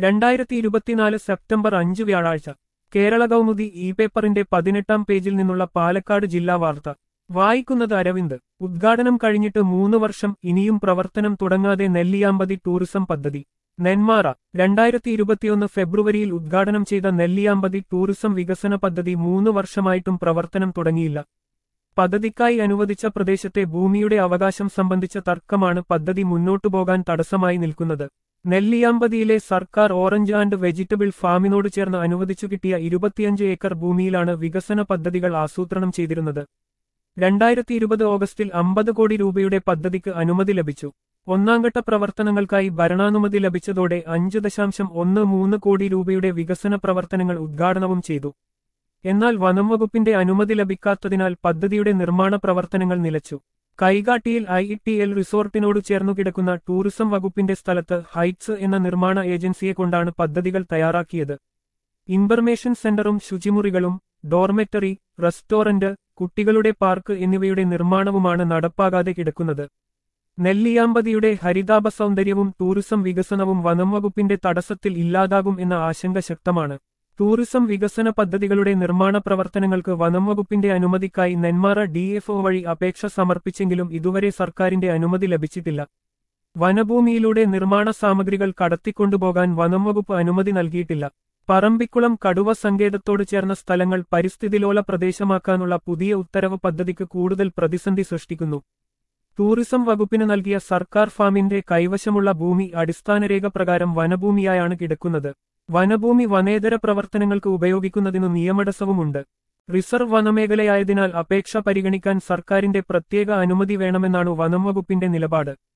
രണ്ടായിരത്തി ഇരുപത്തിനാല് സെപ്റ്റംബർ അഞ്ച് വ്യാഴാഴ്ച കേരള കൗമുദി ഇ പേപ്പറിന്റെ പതിനെട്ടാം പേജിൽ നിന്നുള്ള പാലക്കാട് ജില്ലാ വാർത്ത വായിക്കുന്നത് അരവിന്ദ് ഉദ്ഘാടനം കഴിഞ്ഞിട്ട് മൂന്ന് വർഷം ഇനിയും പ്രവർത്തനം തുടങ്ങാതെ നെല്ലിയാമ്പതി ടൂറിസം പദ്ധതി നെന്മാറ രണ്ടായിരത്തി ഇരുപത്തിയൊന്ന് ഫെബ്രുവരിയിൽ ഉദ്ഘാടനം ചെയ്ത നെല്ലിയാമ്പതി ടൂറിസം വികസന പദ്ധതി മൂന്ന് വർഷമായിട്ടും പ്രവർത്തനം തുടങ്ങിയില്ല പദ്ധതിക്കായി അനുവദിച്ച പ്രദേശത്തെ ഭൂമിയുടെ അവകാശം സംബന്ധിച്ച തർക്കമാണ് പദ്ധതി മുന്നോട്ടു പോകാൻ തടസ്സമായി നിൽക്കുന്നത് നെല്ലിയാമ്പതിയിലെ സർക്കാർ ഓറഞ്ച് ആൻഡ് വെജിറ്റബിൾ ഫാമിനോട് ചേർന്ന് അനുവദിച്ചു കിട്ടിയ ഇരുപത്തിയഞ്ച് ഏക്കർ ഭൂമിയിലാണ് വികസന പദ്ധതികൾ ആസൂത്രണം ചെയ്തിരുന്നത് രണ്ടായിരത്തി ഇരുപത് ഓഗസ്റ്റിൽ അമ്പത് കോടി രൂപയുടെ പദ്ധതിക്ക് അനുമതി ലഭിച്ചു ഒന്നാംഘട്ട പ്രവർത്തനങ്ങൾക്കായി ഭരണാനുമതി ലഭിച്ചതോടെ അഞ്ച് ദശാംശം ഒന്ന് മൂന്ന് കോടി രൂപയുടെ വികസന പ്രവർത്തനങ്ങൾ ഉദ്ഘാടനവും ചെയ്തു എന്നാൽ വനം വകുപ്പിന്റെ അനുമതി ലഭിക്കാത്തതിനാൽ പദ്ധതിയുടെ നിർമ്മാണ പ്രവർത്തനങ്ങൾ നിലച്ചു കൈകാട്ടിയിൽ ഐ ടി എൽ റിസോർട്ടിനോട് ചേർന്നു കിടക്കുന്ന ടൂറിസം വകുപ്പിന്റെ സ്ഥലത്ത് ഹൈറ്റ്സ് എന്ന നിർമ്മാണ ഏജൻസിയെ കൊണ്ടാണ് പദ്ധതികൾ തയ്യാറാക്കിയത് ഇൻഫർമേഷൻ സെന്ററും ശുചിമുറികളും ഡോർമെറ്ററി റെസ്റ്റോറന്റ് കുട്ടികളുടെ പാർക്ക് എന്നിവയുടെ നിർമ്മാണവുമാണ് നടപ്പാകാതെ കിടക്കുന്നത് നെല്ലിയാമ്പതിയുടെ ഹരിതാപ സൗന്ദര്യവും ടൂറിസം വികസനവും വനം വകുപ്പിന്റെ തടസ്സത്തിൽ ഇല്ലാതാകും എന്ന ആശങ്ക ശക്തമാണ് ടൂറിസം വികസന പദ്ധതികളുടെ നിർമ്മാണ പ്രവർത്തനങ്ങൾക്ക് വനം വകുപ്പിന്റെ അനുമതിക്കായി നെന്മാറ ഡിഎഫ്ഒ വഴി അപേക്ഷ സമർപ്പിച്ചെങ്കിലും ഇതുവരെ സർക്കാരിന്റെ അനുമതി ലഭിച്ചിട്ടില്ല വനഭൂമിയിലൂടെ നിർമ്മാണ സാമഗ്രികൾ കടത്തിക്കൊണ്ടുപോകാൻ വനം വകുപ്പ് അനുമതി നൽകിയിട്ടില്ല പറമ്പിക്കുളം കടുവ സങ്കേതത്തോട് ചേർന്ന സ്ഥലങ്ങൾ പരിസ്ഥിതിലോല പ്രദേശമാക്കാനുള്ള പുതിയ ഉത്തരവ് പദ്ധതിക്ക് കൂടുതൽ പ്രതിസന്ധി സൃഷ്ടിക്കുന്നു ടൂറിസം വകുപ്പിന് നൽകിയ സർക്കാർ ഫാമിന്റെ കൈവശമുള്ള ഭൂമി അടിസ്ഥാനരേഖ പ്രകാരം വനഭൂമിയായാണ് കിടക്കുന്നത് വനഭൂമി വനേതര പ്രവർത്തനങ്ങൾക്ക് ഉപയോഗിക്കുന്നതിനു നിയമടസവുമുണ്ട് റിസർവ് വനമേഖലയായതിനാൽ അപേക്ഷ പരിഗണിക്കാൻ സർക്കാരിന്റെ പ്രത്യേക അനുമതി വേണമെന്നാണ് വനം വകുപ്പിന്റെ നിലപാട്